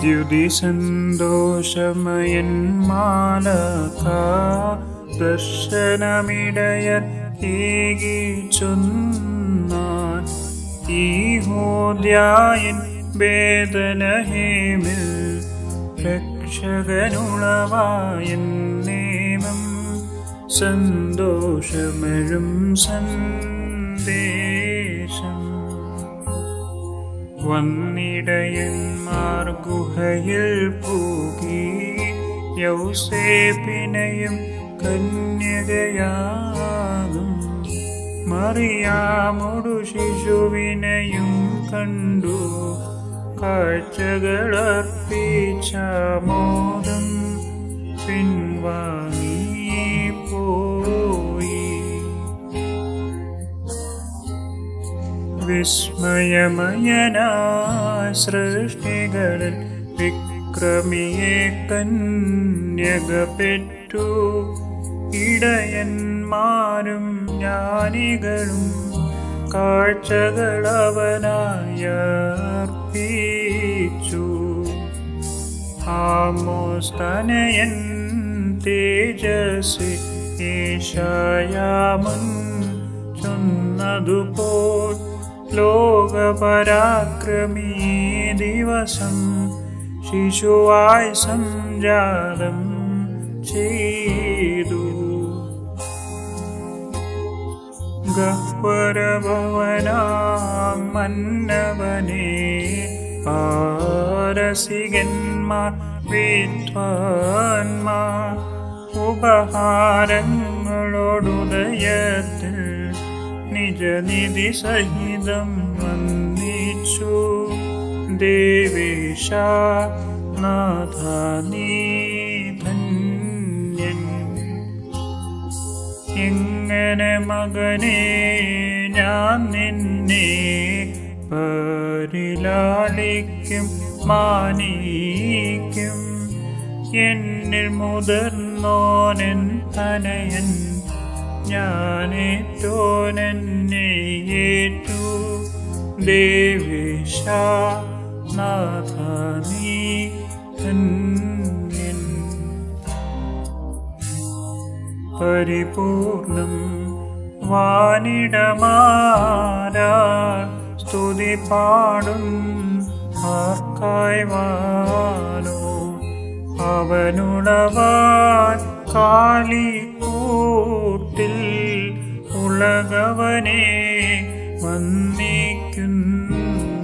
ദ്യുതി സന്തോഷമയൻ മാലക ദർശനമിടയർ ഏകിച്ചൊന്നാൻ ഈ ഹോദ്യായൻ വേദനഹേമിൽ രക്ഷകനുളവായൻ നേമം സന്തോഷമെഴും സന്ദേശം വന്നിടയന്മാർ ഗുഹയിൽ പൂകി യൗസേപ്പിനെയും കന്യകയാകും മറിയാമൊടു ശിശുവിനെയും കണ്ടു കാഴ്ചകളർപ്പിച്ച മോദം പിൻവാങ്ങി പോയി വിസ്മയമയനായ സൃഷ്ടികളിൽ വിക്രമിയെ കന്യക പെറ്റു ഇടയന്മാരും ജ്ഞാനികളും കാഴ്ചകളവനായി അർപ്പിച്ചു ആമോസ്തനയൻ തേജസ് ഏഷായാമൻ ചൊന്നതുപോൽ ലോകപരാക്രമീ ദിവസം ശിശുവായി സംജാതം ചെയ്തു ഗഹ്വരഭവനാം മന്നവനെ പാരസികന്മാർ വിദ്വാൻമാർ ഉപഹാരങ്ങളോടുദയത്തിൽ നിജനിധി സഹിതം വന്ദിച്ചു ദേവേശ നാഥ നീ ധന്യൻ എങ്ങനെ മകനെ ഞാൻ നിന്നെ പരിലാളിക്കും മാനിക്കും എന്നിൽ മുതിർന്നോനൻ തനയൻ ഞാനേറ്റോനെന്നെ ഏറ്റു ദേവേശ നാഥ നീ ധന്യൻ പരിപൂർണം വാനിടമാരാ സ്തുതി പാടും ആർക്കായി വാനോ അവനുളവാൻ കാലിക്കൂട്ടിൽ ഉലകവനെ വന്നിക്കുന്നു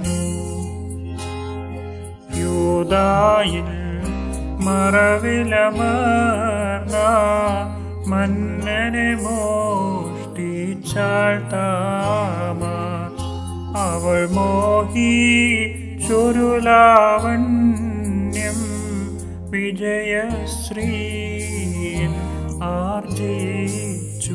യൂതായിൽ മറവിലമർന്ന മന്നനെ മോഷ്ടിച്ചാൾ താമ അവൾ മോഹി ചുരുലാവണ്യം വിജയശ്രീ ആർജിച്ചു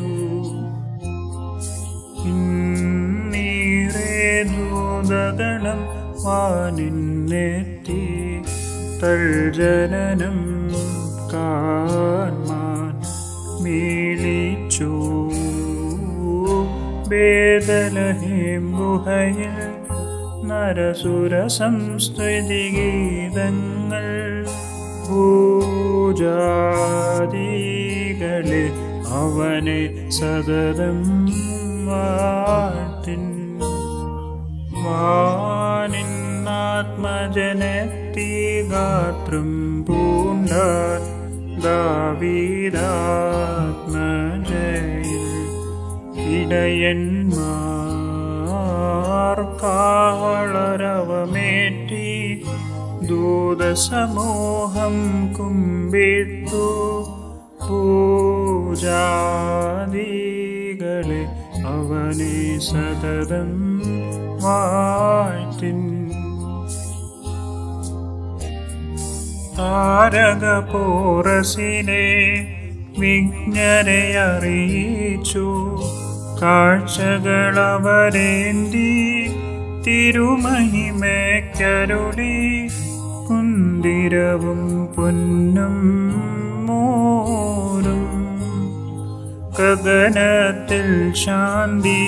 ഇന്നീറേ ദൂതഗണം വാനിന്നെത്തി തൽജനനം കാൺമാൻ മീളിച്ചു വേദലഹേം ഗുഹയിൽ നരസുര സംസ്കൃതി ഗീതങ്ങൾ പൂജാദികളെ അവനെ സതതം വാട്ടിൻ വാനിന്നാത്മജനത്തി ഗാത്രം പൂണ്ട ദാവീദാത്മജയിൽ ഇടയന്മാർക്കാളരവമേറ്റി ദൂതസമൂഹം കുമ്പിട്ടു പൂജാദികളെ അവനെ സതതം വാഴ്ത്തിൻ താരകപോറസിനെ വിജ്ഞരെ അറിയിച്ചു കാഴ്ചകളവരേന്തി തിരുമഹിമയ്ക്കരുളി കുന്തിരവും പൊന്നും മോരും ഗഗനത്തിൽ ശാന്തി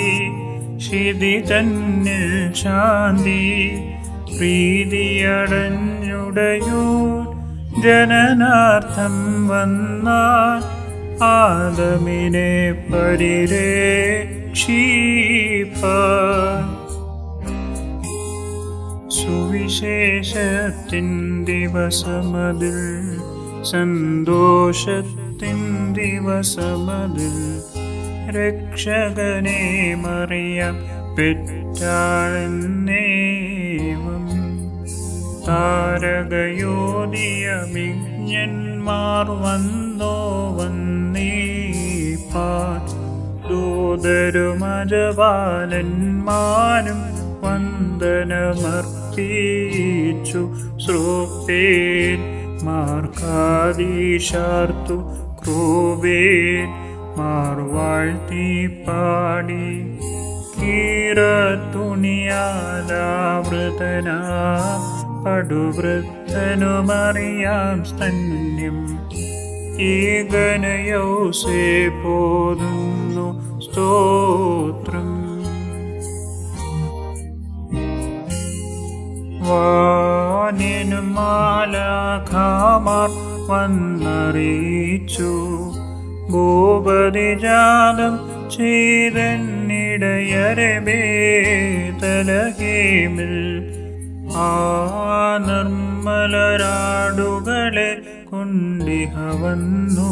ക്ഷിതി തന്നിൽ ശാന്തി പ്രീതിയടഞ്ഞു എന്നുടയോ ജനനാർത്ഥം വന്നാൽ ആദമിനെ പരിരക്ഷിപ്പാൻ സുവിശേഷത്തിൻ ദിവസമതിൽ സന്തോഷത്തിൻ ദിവസമതിൽ രക്ഷകനെ മറിയാം പെറ്റാളെന്നേവം താരകയോദിയമിജ്ഞന്മാർ വന്നോ വന്നീപ്പാൻ ദൂതരുമജപാലന്മാരും വന്ദനമർപ്പിച്ചു ശ്രോപ്പേൻ മാർക്കാദീശാർത്തു ക്രൂബേൻ മാർവാഴ്ത്തി പാടി കീറത്തുണിയാലാവൃതന പടുവൃദ്ധനുമറിയാം സ്തന്യം ഏകനയൗസേ പോതുന്നു സ്തോത്രം വാനിനും മാലാഖാമാർ വന്നറിയിച്ചു ഭൂപതിജാതം ചെയ്തന്നിടയരെ ബേതലഹേമിൽ ആ നിർമ്മലരാടുകളെ കൊണ്ടിഹ വന്നു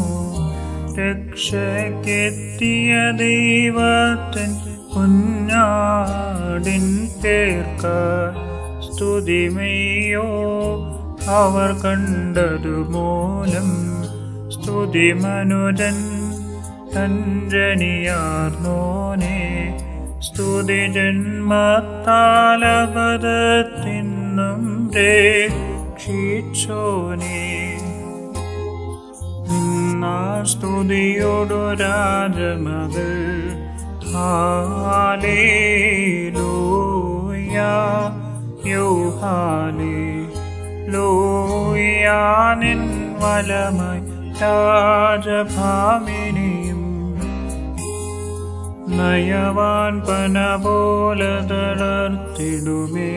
രക്ഷക്കെത്തിയ ദൈവത്തിൻ കുഞ്ഞാടിൻ പേർക്കാർ സ്തുതിമയോ അവർ കണ്ടതു മൂലം സ്തുതി മനുജൻ തഞ്ജനിയാർന്നോനെ സ്തുതി ജന്മത്താലപദത്തിന്നും രക്ഷിച്ചോനെ നിന്നാ സ്തുതിയോടു രാജമകൾ ഹാലേലൂയ യോഹാലേ ലോയാനിൻ വലമായി രാജഭാമിനിയും നയവാൻ പന പോലെ തളർത്തിടുമേ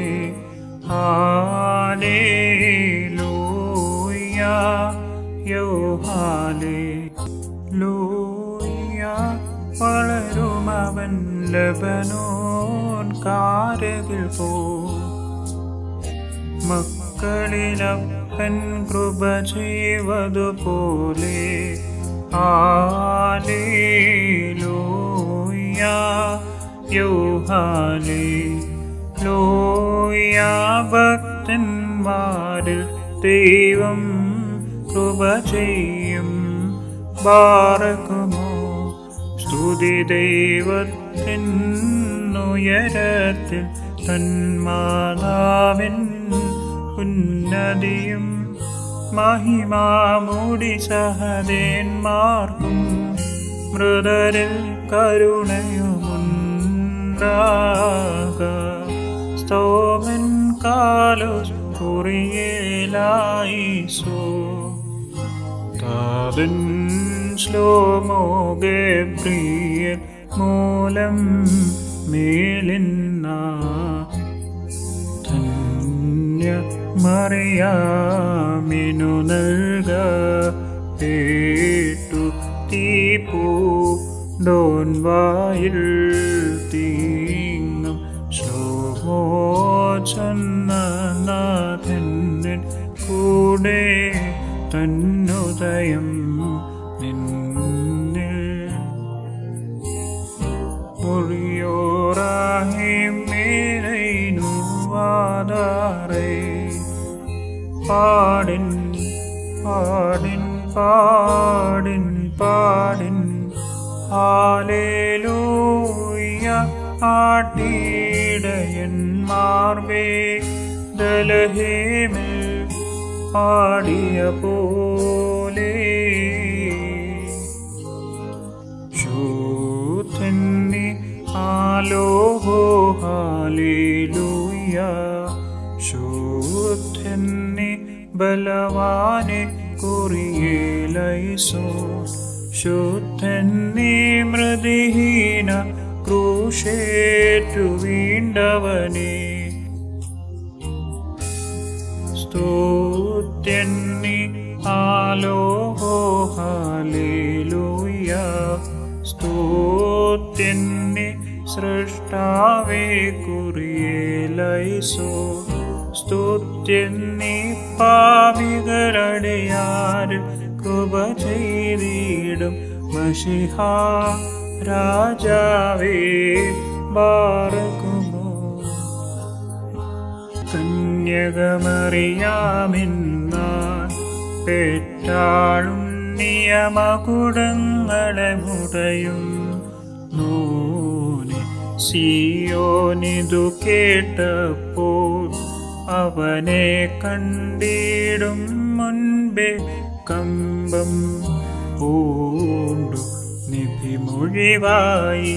ഹാലേലൂയ യോഹാലേ ലൂയ വളരുമവൻ ലബനോൻ കാരകിൽ പോ മക്കളിലപ്പൻ കൃപ ചെയ്വതുപോലെ ആലേലൂയ യോഹാലേ ലോയ ഭക്തന്മാരിൽ ദൈവം കൃപ ചെയ്യും ബാറക്കുമോ സ്തുതി ദൈവത്തിൻ ഉയരത്തിൽ തന്മാതാവിൻ ഉന്നതിയും മഹിമാമൂടി സഹദേന്മാർക്കും മൃതരിൽ കരുണയുമുണ്ടാക സ്തോമൻ കാലോസ് കുറിയേലായിസോ താതൻ ശ്ലോമോ ഗബ്രിയൽ മൂലം മേലിന്ന ധന്യ മറിയാമിനു നൽക പേട്ടു തീപ്പൂ ഡോൻ വായിൽ തീങ്ങും ശ്ലോമോചന്നാഥൻ കൂടെ തന്നുദയം നിന്നിൽ മുറിയോറാഹി മേലൈനു വാദാറേ പാടിൻ പാടിൻ പാടിൻ പാടിൻ ഹാലേലൂയ ആട്ടിടയന്മാർവേ ദലഹേമിൽ പാടിയ പോലെ ശൂദ്ധന്നി ആലോഹോ ഹാലേലൂയ ശൂദ്ധന്നി ബലവാനെ കുറിയേലൈസോ ശുദ്ധന്നി മൃതിഹീന ക്രൂശേറ്റു വീണ്ടവനെ സ്തോത്രം സ്തുത്യന്നി ആലോഹോ ഹാലേലൂയ സ്തുത്യന്നി സൃഷ്ടാവേ കുറിയേലൈസോ സ്തുത്യന്നി പാപികളടയാരിൽ കൃപ ചെയ്തിടും മഷിഹ രാജാവേ ബാറകുമോ കന്യകമറിയാമെന്നാൻ പെറ്റാളും നിയമകുടങ്ങളെ മുടയും നൂനെ സിയോനിതു കേട്ടപ്പോൾ അവനെ കണ്ടിടും മുൻപേ കമ്പം പൂണ്ടു നിധിമൊഴിവായി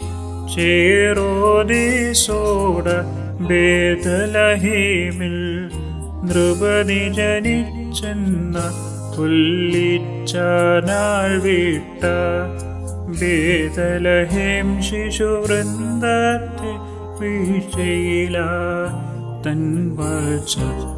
ചേരോദേശോട ബേദലഹീമിൽ നൃപതി ജനിച്ചെന്ന തുല്ലിച്ച നാൾ വിട്ട ബേദലഹേം ശിശുവൃന്ദത്തെ വീഴ്ചയില തൻ വച്ച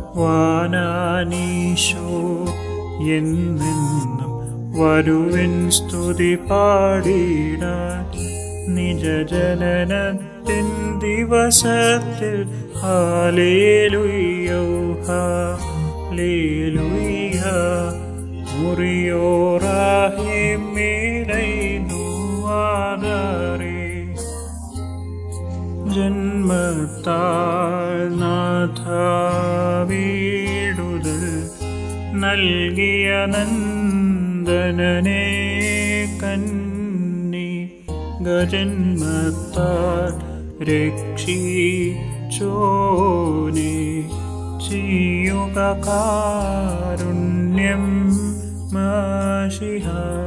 വാനാനീശോ എന്നെന്നും വരുവിൻ സ്തുതി പാടിടാൻ നിജജനനത്തിൻ ദിവസത്തിൽ ഹാലേലുയ്യോ ഹാലേലുയ്യ മുറിയോറാഹിമേലൈനു ആദരേ ജന്മത്താൽ നാഥ വീടുതൽ നൽകിയ നന്ദനനെ കന്നി ഗജന്മത്താൽ രക്ഷിച്ചോനെ ചെയ്യുക കാരുണ്യം മാഷിഹ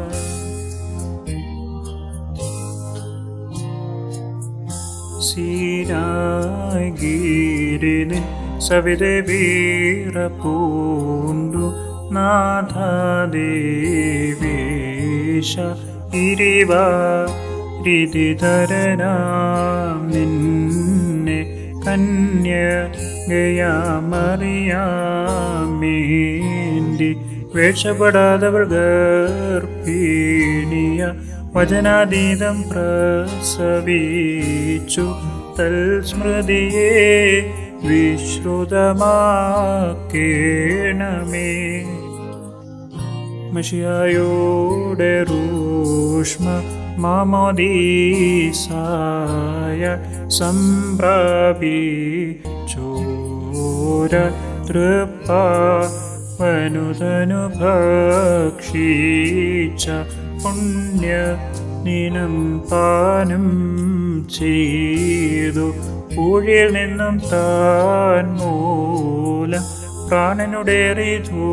സീരാഗീരിന് സവിതെ വീറപ്പൂണ്ടു നാഥദേവേശ ഇരിവ രിതിധരനാം നിന്നെ കന്യകയാമറിയാമേന്തി വേഷപ്പെടാതവർ ഗർഭിണിയ വചനാതീതം പ്രസവിച്ചു തൽസ്മൃതിയെ വിശ്രുതമാക്കേണമേ മഷിയായോടെ റൂഷ്മ മാമോദീസായ സംപ്രാപിച്ചോര തൃപ്പ വനുതനു ഭക്ഷീച്ച പുണ്യ നിനം പാനം ചെയ്തു ഊഴിയിൽ നിന്നും താൻ മൂലം പ്രാണനുടേറി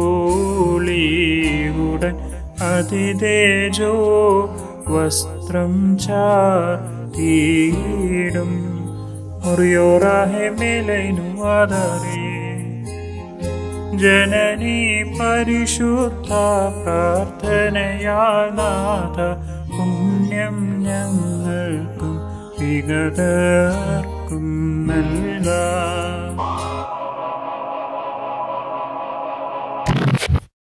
ധൂളിയുടൻ അതിതേജോ വസ്ത്രം ചാർത്തിയിടും മുറിയോറാഹെ മേലൈനു ആധാരേ ജനനി പരിശുദ്ധ പ്രാർത്ഥനയാൽ നാഥ പുണ്യം ഞങ്ങൾക്കും വിഗതർക്കും നൽകാം